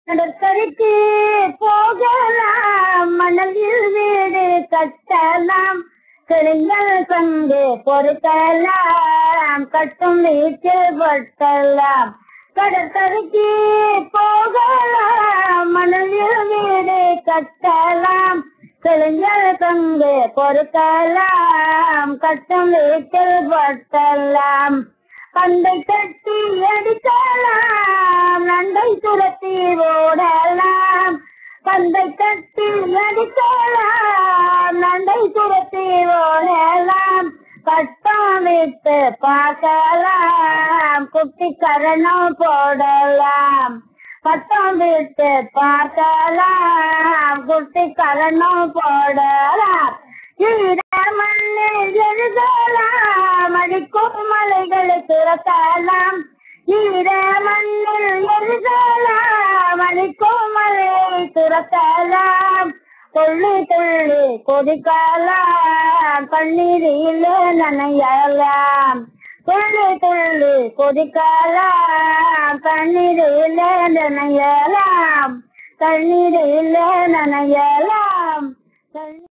கடற்கரைக்கு போகலாம் மணலில் வீடு கட்டலாம் கிளிங்கள் கண்டு பொறுக்கலாம் கட்டும் வீட்டில் பட்டலாம் கடற்கரைக்கு போகலாம் மணலில் வீடு கட்டலாம் கிளிங்கள் கண்டு பொறுக்கலாம் கட்டும் வீட்டில் பட்டலாம் பந்தை கட்டி அடிக்கலாம் நண்டை துரத்தி ஓடலாம் பந்தை கட்டி அடிக்கலாம் நண்டை துரத்தி ஓடலாம் பட்டம் விட்டு பார்க்கலாம் குட்டி கரணம் போடலாம் பட்டம் விட்டு பார்க்கலாம் குட்டி கரணம் போடலாம் ஈர மண்ணில் எழுதலாம் அடிக்கும் மலைகளை துரத்தலாம் ஈர மண்ணில் எழுதலாம் அடிக்கும் மலையை துரத்தலாம் துள்ளி துள்ளி கொதிக்கலாம் கண்ணீரில் நனையலாம் துள்ளி துள்ளி கொதிக்கலாம் கண்ணீரில் நனையலாம் கண்ணீரில் நனையலாம் கண்ணீர்